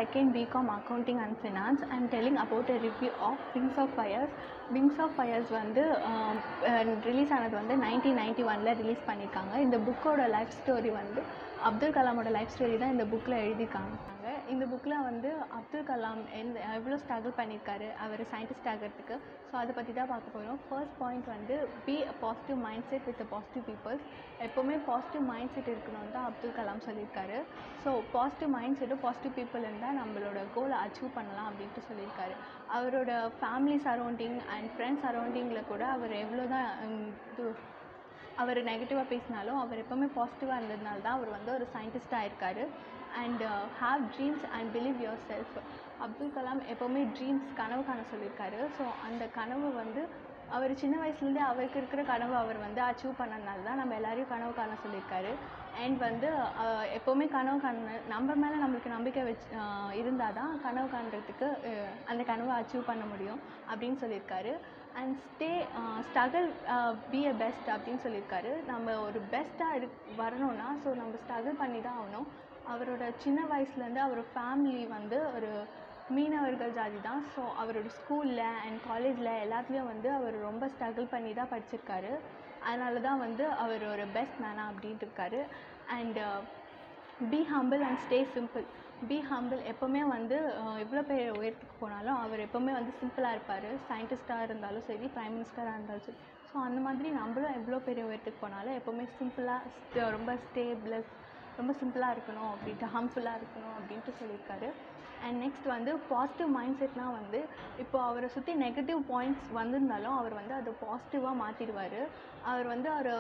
second BCom Accounting and Finance. I'm telling about a review of Wings of Fires. Wings of Fires வந்து release ஆனது வந்து nineteen ninety ஒனில் release பண்ணியிருக்காங்க இந்த புக்கோட லைஃப் ஸ்டோரி வந்து அப்துல் கலாமோட லைஃப் ஸ்டோரி தான் இந்த புக்கில் எழுதியிருக்காங்க இந்த புக்கில் வந்து அப்துல் கலாம் எந்த எவ்வளோ ஸ்ட்ரகிள் பண்ணியிருக்காரு அவர் சயின்டிஸ்ட் ஆகிறதுக்கு ஸோ அதை பற்றி தான் பார்க்க போகிறோம் ஃபர்ஸ்ட் பாயிண்ட் வந்து be a positive mindset with positive peoples எப்போவுமே பாசிட்டிவ் மைண்ட் செட் இருக்கணும்னு தான் அப்துல் கலாம் சொல்லியிருக்காரு ஸோ பாசிட்டிவ் மைண்ட் செட்டும் பாசிட்டிவ் பீப்புள் இருந்தால் நம்மளோட கோலை அச்சீவ் பண்ணலாம் அப்படின்ட்டு சொல்லியிருக்காரு அவரோட ஃபேமிலி சரௌண்டிங் அண்ட் ஃப்ரெண்ட்ஸ் சரௌண்டிங்கில் கூட அவர் எவ்வளோ தான் இது அவர் நெகட்டிவாக பேசினாலும் அவர் எப்போவுமே பாசிட்டிவாக இருந்ததுனால தான் அவர் வந்து ஒரு சயின்டிஸ்டாக இருக்கார் and have dreams and believe yourself Abdul Kalam எப்போவுமே ட்ரீம்ஸ் கனவு காண சொல்லியிருக்காரு ஸோ அந்த கனவு வந்து அவர் சின்ன வயசுலேருந்தே அவருக்கு இருக்கிற கனவு அவர் வந்து அச்சீவ் பண்ணதுனால தான் நம்ம எல்லாரையும் கனவு காண சொல்லியிருக்காரு அண்ட் வந்து எப்போவுமே கனவு காண நம்ம மேலே நம்மளுக்கு நம்பிக்கை வச்சு இருந்தால் தான் கனவு காண்றதுக்கு அந்த கனவை அச்சீவ் பண்ண முடியும் அப்படின்னு சொல்லியிருக்காரு and stay struggle be a best அப்படின்னு சொல்லியிருக்காரு நம்ம ஒரு பெஸ்ட்டாக இரு வரணும்னா ஸோ நம்ம ஸ்ட்ரகிள் பண்ணி தான் ஆகணும் அவரோட சின்ன வயசுலேருந்து அவர் ஃபேமிலி வந்து ஒரு மீனவர்கள் ஜாதி தான் ஸோ அவரோட ஸ்கூலில் அண்ட் காலேஜில் எல்லாத்துலேயும் வந்து அவர் ரொம்ப ஸ்ட்ரகிள் பண்ணி தான் படிச்சிருக்காரு அதனால தான் வந்து அவர் ஒரு பெஸ்ட் மேனாக அப்படின்ட்டு இருக்காரு and be humble and stay simple be humble எப்போவுமே வந்து எவ்வளோ பேர் உயரத்துக்கு போனாலும் அவர் எப்போவுமே வந்து சிம்பிளாக இருப்பார் சயின்டிஸ்ட்டாக இருந்தாலும் சரி ப்ரைம் மினிஸ்டராக இருந்தாலும் சரி ஸோ அந்த மாதிரி நம்மளும் எவ்வளோ பெரிய உயரத்துக்கு போனாலும் எப்போவுமே சிம்பிளாக ரொம்ப ஸ்டேபிளஸ் ரொம்ப சிம்பிளாக இருக்கணும் அப்படின்ட்டு ஹார்ம்ஃபுல்லாக இருக்கணும் அப்படின்ட்டு சொல்லியிருக்காரு அண்ட் நெக்ஸ்ட் வந்து பாசிட்டிவ் மைண்ட் செட்னால் வந்து இப்போ அவரை சுற்றி நெகட்டிவ் பாயிண்ட்ஸ் வந்திருந்தாலும் அவர் வந்து அதை பாசிட்டிவாக மாற்றிடுவார் அவர் வந்து அவர்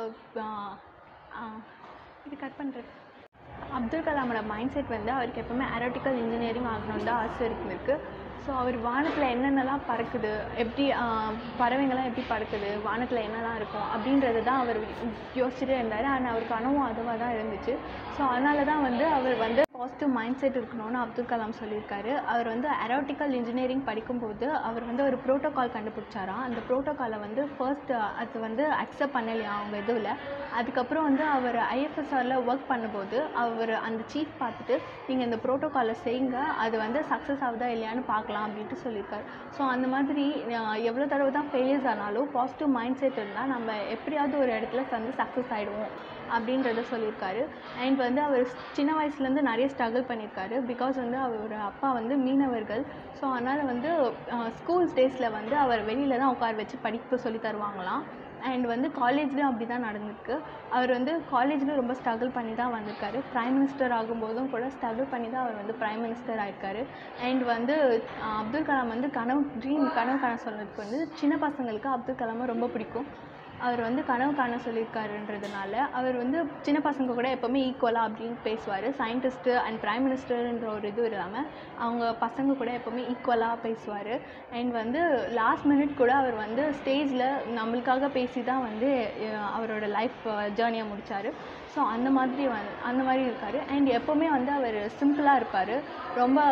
இது கட் பண்ணுறது அப்துல் கலாமோட மைண்ட் செட் வந்து அவருக்கு எப்போவுமே ஏரோட்டிக்கல் இன்ஜினியரிங் ஆகணும்னு தான் ஆசை இருக்குது ஸோ அவர் வானத்தில் என்னென்னலாம் பறக்குது எப்படி பறவைங்கள்லாம் எப்படி பறக்குது வானத்தில் என்னெல்லாம் இருக்கும் அப்படின்றது தான் அவர் யோசிச்சுட்டே இருந்தார் ஆனால் அவர் கனவும் அதுவாக தான் இருந்துச்சு ஸோ அதனால தான் வந்து அவர் வந்து பாசிட்டிவ் மைண்ட் செட் இருக்கணும்னு அப்துல் கலாம் சொல்லியிருக்காரு அவர் வந்து ஏரோட்டிக்கல் இன்ஜினியரிங் படிக்கும்போது அவர் வந்து ஒரு ப்ரோட்டோகால் கண்டுபிடிச்சாராம் அந்த ப்ரோட்டோகாலை வந்து ஃபர்ஸ்ட் அது வந்து அக்செப்ட் பண்ணலையா அவங்க இதுவில் அதுக்கப்புறம் வந்து அவர் ஐஎஃப்எஸ்ஆரில் ஒர்க் பண்ணும்போது அவர் அந்த சீஃப் பார்த்துட்டு நீங்கள் இந்த ப்ரோட்டோகாலை செய்யுங்க அது வந்து சக்ஸஸ் ஆகுதா இல்லையான்னு பார்க்கலாம் அப்படின்ட்டு சொல்லியிருக்காரு ஸோ அந்த மாதிரி எவ்வளோ தடவை தான் ஃபெயிலியர்ஸ் ஆனாலும் பாசிட்டிவ் மைண்ட் செட் இருந்தால் நம்ம எப்படியாவது ஒரு இடத்துல வந்து சக்ஸஸ் ஆகிடுவோம் அப்படின்றத சொல்லியிருக்காரு அண்ட் வந்து அவர் சின்ன வயசுலேருந்து நிறைய ஸ்ட்ரகிள் பண்ணியிருக்காரு பிகாஸ் வந்து அவர் அப்பா வந்து மீனவர்கள் ஸோ அதனால் வந்து ஸ்கூல் டேஸில் வந்து அவர் வெளியில் தான் உட்கார வச்சு படிப்பு சொல்லி தருவாங்களாம் அண்ட் வந்து காலேஜ்லேயும் அப்படி தான் நடந்திருக்கு அவர் வந்து காலேஜ்லேயும் ரொம்ப ஸ்ட்ரகிள் பண்ணி தான் வந்திருக்காரு ப்ரைம் மினிஸ்டர் ஆகும்போதும் கூட ஸ்ட்ரகிள் பண்ணி தான் அவர் வந்து ப்ரைம் மினிஸ்டர் ஆயிருக்காரு அண்ட் வந்து அப்துல் கலாம் வந்து கனவு ட்ரீம் கனவு காண சொன்னதுக்கு வந்து சின்ன பசங்களுக்கு அப்துல் கலாமை ரொம்ப பிடிக்கும் அவர் வந்து கனவு காண சொல்லியிருக்காருன்றதுனால அவர் வந்து சின்ன பசங்க கூட எப்போவுமே ஈக்குவலாக அப்படின்னு பேசுவார் சயின்டிஸ்ட்டு அண்ட் ப்ரைம் மினிஸ்டர்ன்ற ஒரு இது இல்லாமல் அவங்க பசங்க கூட எப்போவுமே ஈக்குவலாக பேசுவார் அண்ட் வந்து லாஸ்ட் மினிட் கூட அவர் வந்து ஸ்டேஜில் நம்மளுக்காக பேசி தான் வந்து அவரோட லைஃப் ஜேர்னியை முடித்தார் ஸோ அந்த மாதிரி வந்து அந்த மாதிரி இருக்கார் அண்ட் எப்போவுமே வந்து அவர் சிம்பிளாக இருப்பார் ரொம்ப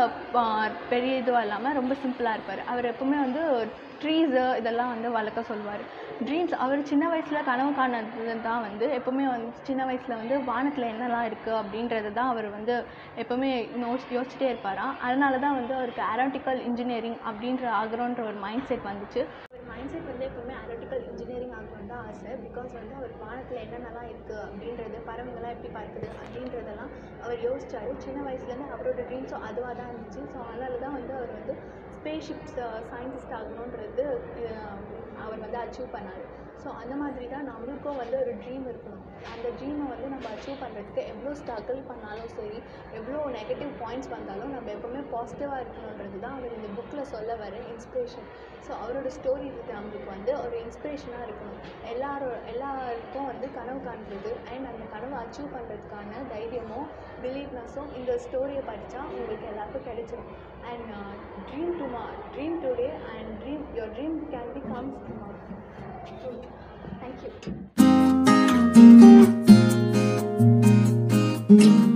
பெரிய இதுவாக இல்லாமல் ரொம்ப சிம்பிளாக இருப்பார் அவர் எப்போவுமே வந்து ட்ரீஸு இதெல்லாம் வந்து வளர்க்க சொல்லுவார் ட்ரீம்ஸ் அவர் சின்ன வயசில் கனவு காணது தான் வந்து எப்போவுமே வந்து சின்ன வயசில் வந்து வானத்தில் என்னெல்லாம் இருக்குது அப்படின்றது தான் அவர் வந்து எப்போவுமே யோசி யோசிச்சுட்டே இருப்பாராம் அதனால தான் வந்து அவருக்கு ஏரோட்டிக்கல் இன்ஜினியரிங் அப்படின்ற ஆகிறோன்ற ஒரு மைண்ட் செட் வந்துச்சு அவர் மைண்ட் செட் வந்து எப்போவுமே ஏரோட்டிக்கல் இன்ஜினியரிங் ஆகணும்னு தான் ஆசை பிகாஸ் வந்து அவர் வானத்தில் என்னென்னலாம் இருக்குது அப்படின்றது பறவைங்கள்லாம் எப்படி பறக்குது அப்படின்றதெல்லாம் அவர் யோசிச்சார் சின்ன வயசுலேருந்து அவரோட ட்ரீம்ஸும் அதுவாக தான் இருந்துச்சு ஸோ அதனால தான் வந்து அவர் வந்து ஸ்பேஸ் ஷிப்ஸ் சயின்டிஸ்ட் ஆகணுன்றது அவர் வந்து அச்சீவ் பண்ணார் ஸோ அந்த மாதிரி தான் நம்மளுக்கும் வந்து ஒரு ட்ரீம் இருக்கணும் அந்த ட்ரீமை வந்து நம்ம அச்சீவ் பண்ணுறதுக்கு எவ்வளோ ஸ்ட்ரகிள் பண்ணாலும் சரி எவ்வளோ நெகட்டிவ் பாயிண்ட்ஸ் வந்தாலும் நம்ம எப்போவுமே பாசிட்டிவாக இருக்கணுன்றது தான் அவர் இந்த புக்கில் சொல்ல வர இன்ஸ்பிரேஷன் ஸோ அவரோட ஸ்டோரி இது நம்மளுக்கு வந்து ஒரு இன்ஸ்பிரேஷனாக இருக்கணும் எல்லாரும் எல்லாருக்கும் வந்து கனவு காண்றது அண்ட் அந்த கனவை அச்சீவ் பண்ணுறதுக்கான தைரியமும் பிலீவ்னஸும் இந்த ஸ்டோரியை படித்தா உங்களுக்கு எல்லாருக்கும் கிடைச்சிடும் அண்ட் ட்ரீம் டுமா dream today and dream your dream can becomes tomorrow thank you